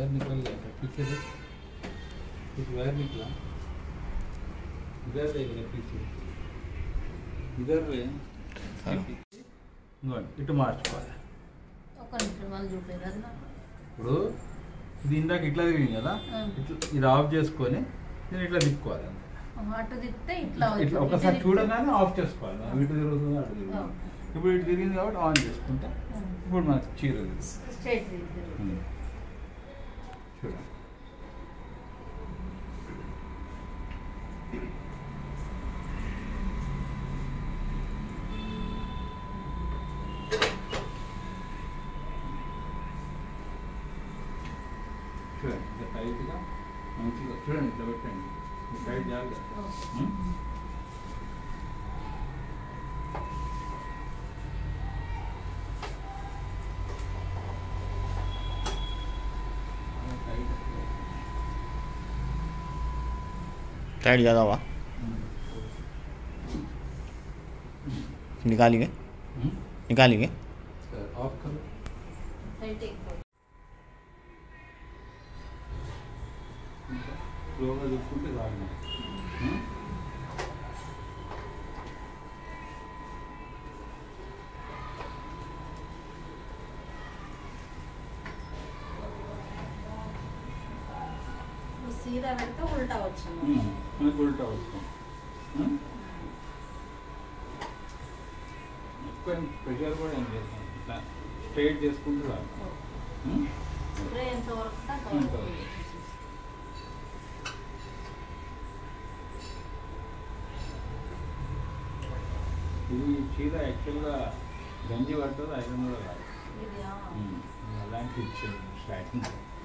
Wire निकल गया था पीछे से कुछ वायर निकला इधर देखना पीछे इधर रे ఇంకోండి ఇటు మార్చుకోవాలి ఒక నిమిషం వాళ్ళు చూపేది అది నాకు ఇప్పుడు ఇది ఇందాక ఇట్లా తిరిగింది కదా ఆ. ఇట్లా ఇది ఆఫ్ చేసుకొని నేను ఇట్లా తిప్పుకోవాలి అంతే. అటు తిప్పితే ఇట్లా ఇట్లా అవుతుంది. ఒకసారి ఇటు చూడగానే ఆఫ్ చేసుకోవాలి ఇటు తిరుగుతుంది అటు తిరుగుతుంది ఓకే. ఇప్పుడు ఇటు తిరిగింది కాబట్టి ఆన్ చేసుకుంటే తిప్పితే ఇప్పుడు మనకు చీర తిరుగుతుంది. స్ట్రైట్ తిరుగుతుంది. ఉంది. చూడండి చూడండి ఇట్లా టైట్గా మంచిగా చూడండి ఇట్లా పెట్టండి ఈ టైట్ జాగ్రత్త ఓకే. ఉం? అలా టైట్ टाइट ज़्यादा हुआ ఉం. निकालेंगे ఉం? निकालेंगे సరే, ఆఫ్ కरो టైట్ ఎక్కువ. ఇంకా స్లోగా చూసుకుంటే రాదు ఇప్పుడు సీదా పెడితే ఉల్టా వచ్చింది మనకు ఉల్టా వస్తాం ఉం? ఎక్కువ ప్రెషర్ కూడా ఏం చేస్తాం ఇట్లా స్ట్రైట్ చేసుకుంటే రాదు ఉం? స్ప్రే ఎంత వరకు ఉంటే అంత అంత వరకు. వరకు. ఇది చీర యాక్చువల్గా గంజి పడుతుంది ఐరన్ కూడా కాదు ఇది ఆ, ఉం. అలాంటి ఇచ్చింది స్టార్టింగ్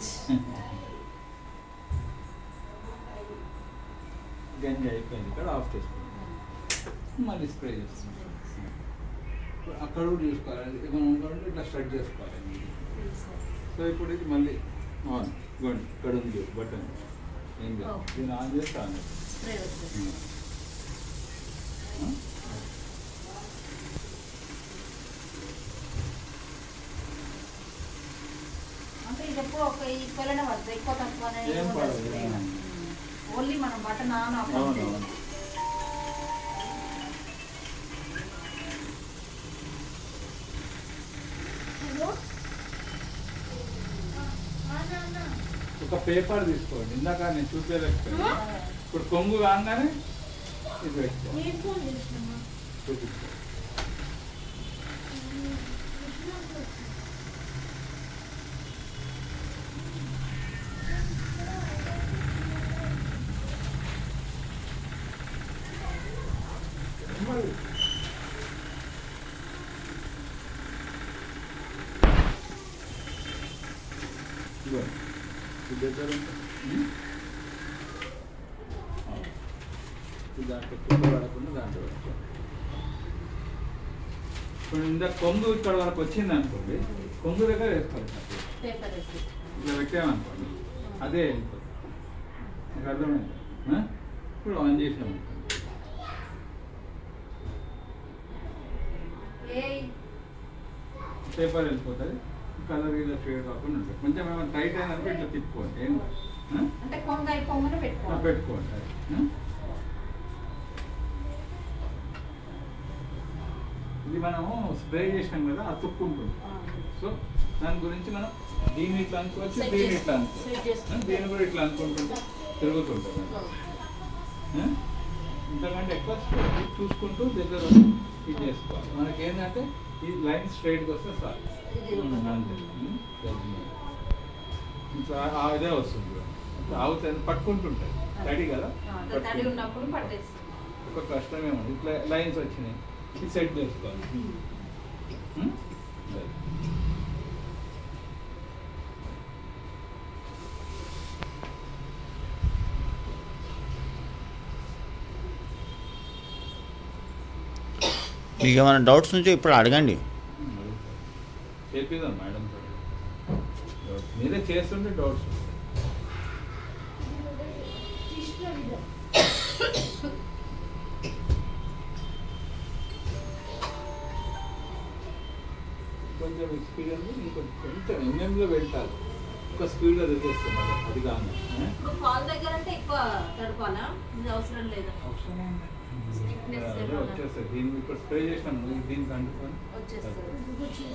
గంజి అయిపోయింది ఇక్కడ ఆఫ్ చేసుకుంటాం మళ్ళీ స్ప్రే చేస్తాం అక్కడ కూడా చూసుకోవాలి మనం అనుకోండి ఇట్లా స్ట్రెట్ చేసుకోవాలి సో ఇప్పుడు ఇది మళ్ళీ ఆన్ ఇవ్వండి ఇక్కడ ఉంది బటన్ ఏం లేదు ఓకే. దీన్ని ఆన్ చేస్తే ఆన్ స్ప్రే వచ్చేసి అంటే ఇది ఎప్పుడు ఒక ఈక్వల్ పడుతుంది ఎక్కువ తక్కువ అనేది ఏం ఉండదు పడదు, spray. ఏం. ఓన్లీ మనం బటన్ ఆన్ ఆఫ్ అవును అంతే. అవును ఒక పేపర్ తీసుకోండి ఇందాక నేను చూపించలేకపోయాను ఇప్పుడు కొంగు కాగానే ఇది పెట్టుకోండి చూపిస్తాను మరి ఇదిగో, ఇది దగ్గర ఉంది. ఉం? ఆ. ఇది దాంట్లో కింద పడకుండా దాంట్లో పెట్టుకోండి ఇప్పుడు ఇందాక కొంగు ఇక్కడ వరకు వచ్చింది అనుకోండి కొంగు దగ్గర వేసుకోవాలి తక్కువ. పేపర్ వేసి ఇట్లా పెట్టామనుకోండి అదే వెళ్ళిపోతుంది మీకు అర్థమైంది ఆ? ఇప్పుడు ఆన్ చేసామనుకోండి ఏ పేపర్ వెళ్ళిపోతుంది కలర్ ఇలా షేడ్ కాకుండా ఉంటుంది కొంచెం ఏమైనా టైట్ అయినప్పుడు ఇట్లా తిప్పుకోండి ఏం ఆ? అంటే కొంగ అయిపోగానే ఆ, పెట్టుకోవాలి పెట్టుకోండి అది. ఆ? ఇది మనము స్ప్రే చేసాం కదా అతుక్కుంటుంది ఆ. సో దాని గురించి మనం దీన్ని ఇట్లా అనుకోవచ్చు Set దీన్ని చేసు- ఇట్లా set అనుకోవచ్చు చేసుకుంటే. ఆ? దీన్ని కూడా ఇట్లా అనుకుంటుంటే తిరుగుతుంటుంది ఓ. ఆ? ఇంతకంటే ఎక్కువ straight చూసుకుంటూ దగ్గర వచ్చి ఇది చేసుకోవాలి మనకి ఏంటంటే ఈ లైన్ స్ట్రైట్గా వస్తే సార్ ఇది ఉమ్, అంతే ఉమ్, సరిపోయింది. ఇట్లా ఆ ఇదే వస్తుంది ఆగుతుంది పట్టుకుంటుంటాయి తడి కదా ఆ, తడి పట్టుకుంటుంది. ఉన్నప్పుడు పట్టేస్తుంది ఒక కష్టమే ఉంది ఇట్లా లైన్స్ వచ్చినాయి ఇది సెట్ చేసుకోవాలి ఉమ్? అదే. మీకు ఏమైనా డౌట్స్ ఉంటే ఇప్పుడు అడగండి చేపిద్దాం మేడం మీరే చేస్తుంటే డౌట్స్ కొంచెం ఎక్స్పీరియన్స్ ఇంకొంచెం కొంచెం ఎంఎంలో పెట్టాలి ఎక్కువ స్పీడ్గా తిరిగేస్తాం మళ్ళీ అది కాదు ఇప్పుడు ఫాల్ దగ్గర అంటే ఎక్కువ తడపాలా ఇది అవసరం లేదు అవసరం ఉంది. Stiffness అదే ఏమన్నా? వచ్చేస్తుంది దీన్ని ఇప్పుడు స్ప్రే చేసినాం ఇది దీనికి అంటుకొని వచ్చేస్తుంది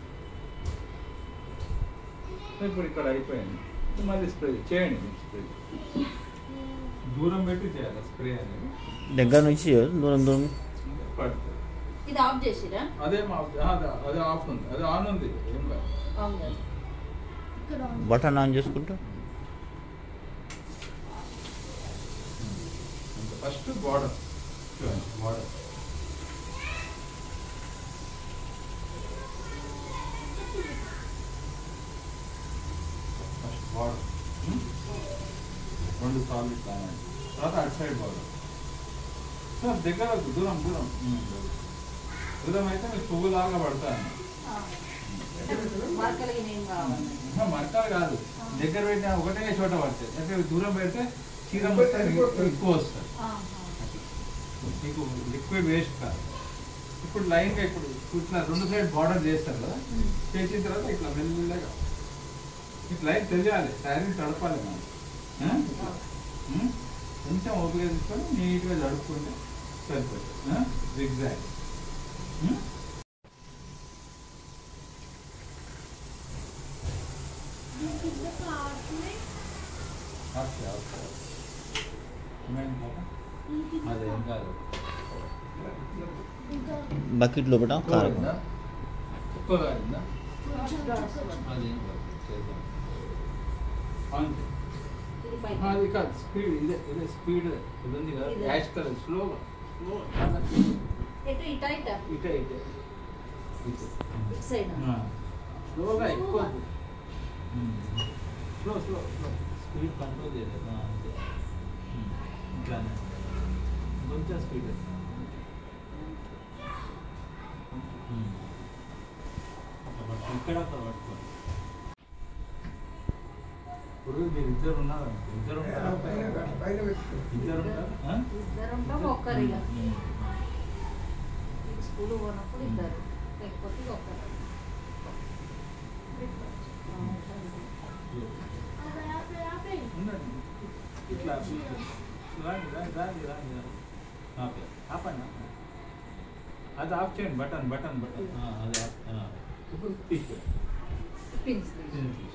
ఇప్పుడు ఇక్కడ అయిపోయింది ఇప్పుడు మళ్ళీ స్ప్రే చేయండి మీరు స్ప్రే దూరం పెట్టి చేయాలి స్ప్రే అనేది దగ్గర నుంచి చేయొద్దు, దూరం దూరం పడుతుంది ఇది ఆఫ్ చేసిరా అదే మా అదే అదే ఆఫ్ ఉంది అదే ఆన్ ఉంది ఏం కాదు అవును బటన్ ఆన్ చేసుకుంటూ ఫస్ట్ బార్డర్ చూడండి బార్డర్ ఫస్ట్ బార్డర్ రెండు సార్లు ఇట్లా అనండి. తర్వాత అటు సైడ్ బార్డర్ సార్ దగ్గర వద్దు, దూరం దూరం దూరం అయితే మీకు పువ్వులాగా పడతాను మార్కలకి నేను కావాలి మరకాలు కాదు దగ్గర పెట్టిన ఒకటే చోట పడతాయి అంటే దూరం పెడితే చీర మొత్తం ఎక్కువ వస్తుంది మీకు లిక్విడ్ వేస్ట్ కాదు ఇప్పుడు లైన్గా ఇప్పుడు ఇట్లా రెండు సైడ్ బార్డర్ చేస్తారు కదా చేసిన తర్వాత ఇట్లా మెల్లగా ఇట్లా లైన్ తెలియాలి శారీ తడపాలి మనం ఆ? ఉం? కొంచెం ఓపిక తీసుకొని నీట్గా జడుపుకుంటే సరిపోతుంది ఎగ్జాక్ట్ ఓకే ఓకే ఏమైంది పాప? అదేం కాదు బకెట్ లోపల కారం ఎక్కువగా ఎక్కువగా అయిందా అదేం కాదు చేద్దాం అంతే ఇది పైకి. అది కాదు స్పీడ్ ఇదే ఇదే స్పీడ్ ఇది ఉంది కదా ఇదే. యాష్ కలర్ స్లోగా స్లోగా ఎటు ఇటా ఇటా ఇటే ఇటే ఇటే ఇటు సైడ్ ఆ. స్లోగా ఎక్కువ slow slow slow speed control చేయలేదు ఆ, అంతే ఉమ్. ఇట్లానే కొంచెం స్పీడ్ ఇక్కడ అక్కడ పట్టుకో ఇప్పుడు మీరు ఇద్దరు ఉన్నారు ఇద్దరు ఉంటారా ఇద్దరు ఉంటారా ఆ? ఇద్దరు ఉంటాం ఒక్కరిగా ఉమ్. స్కూల్ పోయినప్పుడు ఇద్దరు లేకపోతే ఇక ఒక్కరు ఉండండి ఇట్లా ఇట్లా. రాండి రాండి రాండి రాండి రాండి. ఓకే ఆపండి ఆపండి. అది ఆఫ్ చేయండి బటన్ బటన్ బటన్ ఆ, అది ఆఫ్ ఆ. ఇప్పుడు తీసుకోండి పిన్స్ తీసుకోండి.